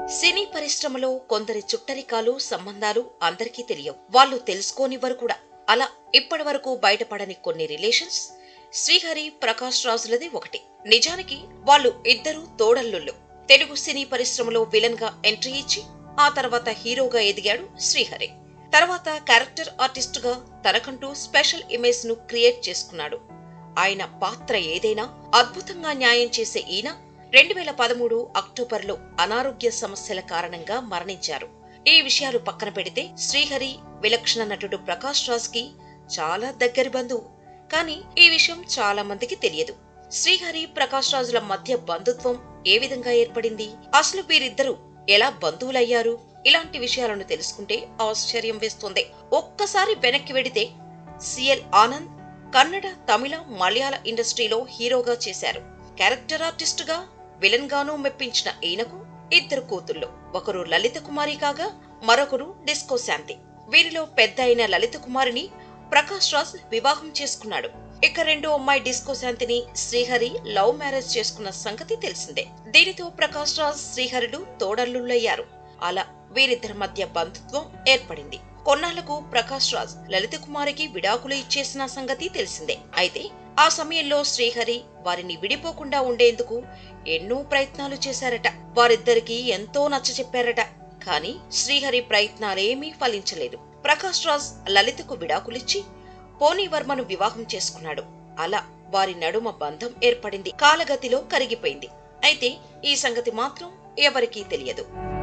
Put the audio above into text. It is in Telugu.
సినీ పరిశ్రమలో కొందరి చుట్టరికాలు సంబంధాలు అందరికీ తెలియవు వాళ్ళు తెలుసుకోనివ్వరు కూడా అలా ఇప్పటి వరకు బయటపడని కొన్ని రిలేషన్స్ శ్రీహరి ప్రకాష్ రాజులది ఒకటి నిజానికి వాళ్ళు ఇద్దరు తోడల్లుళ్ళు తెలుగు సినీ పరిశ్రమలో విలన్ గా ఎంట్రీ ఇచ్చి ఆ తర్వాత హీరోగా ఎదిగాడు శ్రీహరి తర్వాత క్యారెక్టర్ ఆర్టిస్ట్ గా తనకంటూ స్పెషల్ ఇమేజ్ ను క్రియేట్ చేసుకున్నాడు ఆయన పాత్ర ఏదైనా అద్భుతంగా న్యాయం చేసే ఈయన రెండు వేల పదమూడు అక్టోబర్లో అనారోగ్య సమస్యల కారణంగా మరణించారు ఈ విషయాలు పక్కన పెడితే శ్రీహరి విలక్షణ నటుడు ప్రకాష్ రాజ్ కి చాలా దగ్గరి బంధువు కానీ ఈ విషయం చాలా మందికి తెలియదు శ్రీహరి ప్రకాష్ రాజుల మధ్య బంధుత్వం ఏ విధంగా ఏర్పడింది అసలు వీరిద్దరూ ఎలా బంధువులయ్యారు ఇలాంటి విషయాలను తెలుసుకుంటే ఆశ్చర్యం వేస్తుంది ఒక్కసారి వెనక్కి వెడితే సిఎల్ ఆనంద్ కన్నడ తమిళ మలయాళ ఇండస్ట్రీలో హీరోగా చేశారు క్యారెక్టర్ ఆర్టిస్ట్ గా విలన్ గాను మెప్పించిన ఈయనకు ఇద్దరు కూతుళ్ళు ఒకరు లలిత కుమారి కాగా మరొకరు డిస్కో శాంతి వీరిలో పెద్ద అయిన లలిత కుమారిని ప్రకాష్ రాజ్ వివాహం చేసుకున్నాడు ఇక రెండో అమ్మాయి డిస్కో శాంతిని శ్రీహరి లవ్ మ్యారేజ్ చేసుకున్న సంగతి తెలిసిందే దీనితో ప్రకాష్ రాజ్ శ్రీహరుడు తోడల్లుళ్ళయ్యారు అలా వీరిద్దరి మధ్య బంధుత్వం ఏర్పడింది కొన్నాళ్లకు ప్రకాష్ రాజ్ లలిత కుమారికి విడాకులు ఇచ్చేసిన సంగతి తెలిసిందే అయితే ఆ సమయంలో శ్రీహరి వారిని విడిపోకుండా ఉండేందుకు ఎన్నో ప్రయత్నాలు చేశారట వారిద్దరికి ఎంతో నచ్చ చెప్పారట కానీ శ్రీహరి ప్రయత్నాలేమీ ఫలించలేదు ప్రకాష్ రాజ్ లలితకు విడాకులిచ్చి పోనీవర్మను వివాహం చేసుకున్నాడు అలా వారి నడుమ బంధం ఏర్పడింది కాలగతిలో కరిగిపోయింది అయితే ఈ సంగతి మాత్రం ఎవరికీ తెలియదు